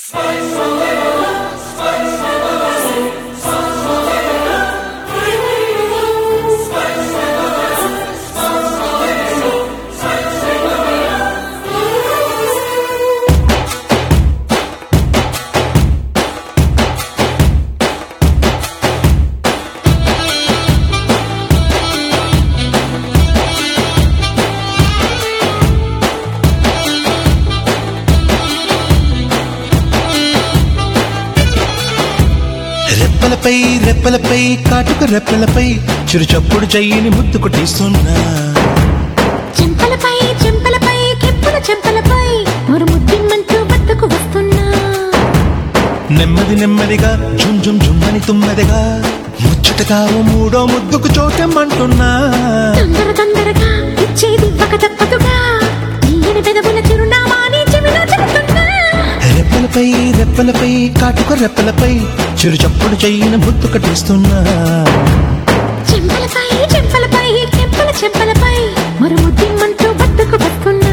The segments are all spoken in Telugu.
రెప్పలపై రెప్పలపై కాటుక రెప్పలపై చిరు చప్పుడు చెయ్యిని ముద్దు కొట్టిస్తున్నా చెంపలపై చెంపలపై కెప్పుల చెంపలపై మరు ముద్దిమ్మంటూ బద్దకు వస్తున్నా నెమ్మది నెమ్మదిగా జుమ్ జుమ్ జుమ్మని తుమ్మెదగా ముచ్చటగా ఓ మూడో ముద్దుకు చోటెమ్మంటున్నా తొందర తొందరగా ఇచ్చేది ఒక తప్పదుగా తీయని పెదవుల చిరునామాని చెవిలో చెబుతున్నా రెప్పలపై రెప్పలపై కాటుక రెప్పలపై చిరు చప్పుడు చెయ్యిని ముద్దు కట్టిస్తున్నా చెంపలపై చెంపలపై కెప్పుల చెంపలపై మరు ముద్దిమ్మంటూ బద్దకు వస్తున్నా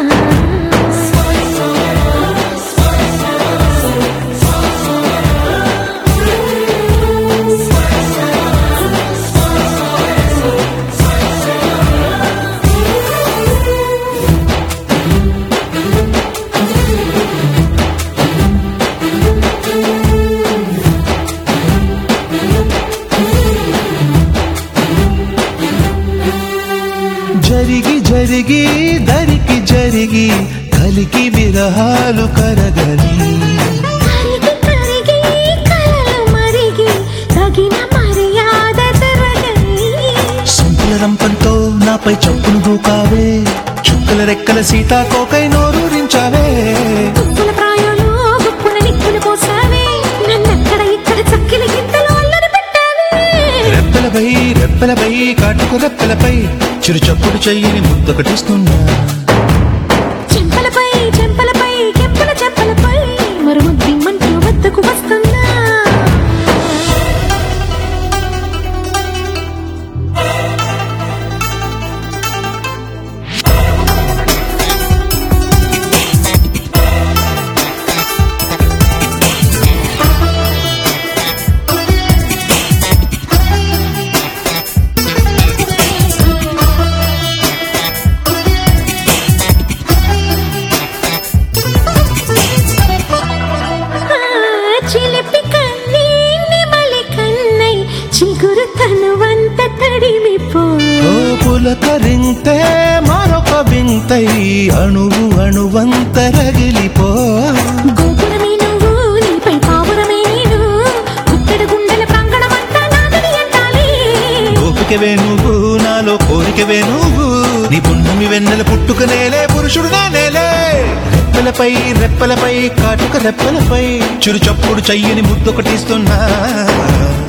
జరిగి జరిగి దరికి జరిగి కలికి విరహాలు కరగని కరిగి కరిగి కలలు మరిగి తగిన మర్యాద జరగని సొంతుల రంపంతో నాపై చప్పును దూకావే చుక్కల రెక్కల సీతాకోకై నోరూరించావే తుప్పుల ప్రాయంలో గుప్పుల నిప్పులు పోసావే నన్నక్కడ ఇక్కడ చక్కిలి గింతలు అల్లరి పెట్టావే రెప్పలపై రెప్పలపై కాటుకు రెప్పలపై చిరు చప్పుడు చెయ్యిని ముద్దొకటిస్తున్నా చెంపలపై చెంపలపై కెంపుల చెంపలపై మరుము దిమ్మంటూ వద్దకు వస్తున్నా ఆ, చిలిపి కన్నీ నెమలి కన్నై చిగురు తనువంత తడిమిపో ఓ పులకరింతే మరొక వింతై అణువు అణువంత రగిలిపో గోపురమే నువ్వు నీపై పావురమే నేను కుట్టెడు గుండెల ప్రాంగణమంతా నాదని అంటాలి ఓపికవే నువ్వు నాలో కోరికవే నువ్వు నీ పుణ్యమి వెన్నెల పుట్టుకనేలే పురుషుడు నేలే రెప్పలపై రెప్పలపై కాటుక రెప్పలపై చిరు చప్పుడు చెయ్యని ముద్దొకటిస్తున్నా